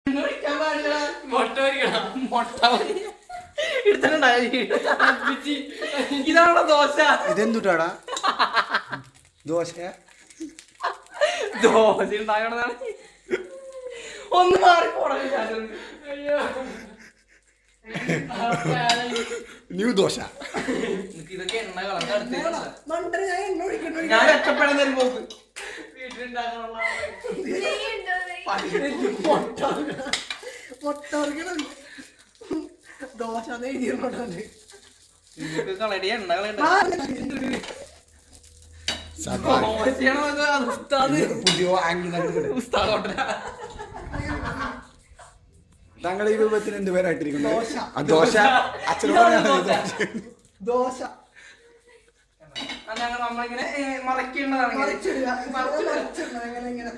ഒഴിക്കാൻ പാടില്ല മുട്ട പൊരിക്കണം മുട്ട എടുത്തിട്ടുണ്ടായി ഇതാണോ ദോശ ഇതെന്തുട്ടാടാ ദോശ ദോശ ഉണ്ടാക്കണതാണ് ഒന്ന് മാറി പോടാ അയ്യോ ന്യൂ ദോശ ഇതൊക്കെ എണ്ണ കളഞ്ഞ മണ്ടന് ഞാൻ എണ്ണ ഒഴിക്കണ്ട ഞാൻ രക്ഷപ്പെടാൻ തരും പോക്ക് വീട്ടിലുണ്ടാക്കാനുള്ള മുട്ട മുട്ട ഒറിക്കണം ദോശ എഴുതിയിട്ടുണ്ട് നിങ്ങൾക്ക് കളടി എണ്ണ കളയണ്ട സത്യം. ദോശയാണോ അത് ഉസ്താദ് പുതിയ ആംഗിൾ കണ്ടിട്ടുണ്ട് ഉസ്താദ് ഹോട്ടല താങ്കൾ ഈ രൂപത്തിന് എന്ത് പേരായിട്ടിരിക്കുന്നു ദോശ. ആ ദോശ അച്ഛനോട് ഇതാണ് പറഞ്ഞാൽ ദോശ. മതി. ദോശ ഞങ്ങൾ നമ്മളിങ്ങനെ ഏ, മറക്കേണ്ടതാണ് ഇങ്ങനെ. മറിച്ചിടുക മറിച്ചിടുക അങ്ങനെ ഇങ്ങനെ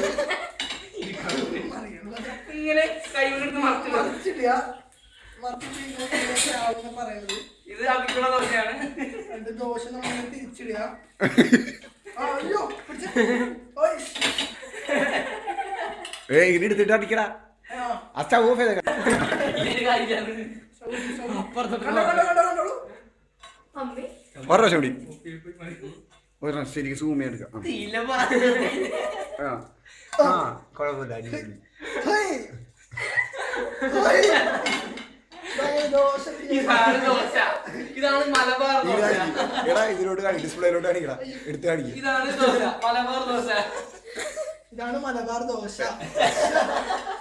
ഇങ്ങനെ കൈകൊണ്ടെടുത്ത് മറച്ചിടുക മറിച്ചിടുക മറിച്ചിട്ട് ഇങ്ങോട്ട് ആവുന്ന പറയുന്നത് ഇത് അവിക്കുള്ള ദോശയാണ് രണ്ട് ദോശ നമ്മൾ തിരിച്ചിടുക ആ, അയ്യോ പിടിച്ച്. ഓയ്. ഏയ് ഇങ്ങനെ എടുത്തിട്ട് അടിക്കടാ ആ, ആ സ്റ്റവ് ഓഫ് ചെയ്തേക്കാം ഇതിന്റെ കാര്യമാണ് സൗദി, സൗദി. അപ്പുറത്തോട്ട് കണ്ടോ, കണ്ടോ, കണ്ടോ, കണ്ടോളൂ. അമ്മി ഒരു പ്രാവശ്യം കൂടി ഒരു പ്രാവശ്യം ശരിക്കും സൂം ചെയ്തെടുക്കാം തീല പറഞ്ഞത്. ആ. ആ കുഴപ്പമില്ല അടിപൊളി. ഹേയ്. ഹേയ്. ദേ, ദോശ ഇതാണ് ദോശ ഇതാണ് മലബാർ ഈ ദോശ കാണിക്ക്. എടാ ഇതിലോട്ട് കാണി ഡിസ്പ്ലേയിലോട്ട് കാണിക്കടാ എടുത്ത് കാണിക്കും ഇതാണ് ദോശ മലബാർ ദോശ ഇതാണ് മലബാർ ദോശ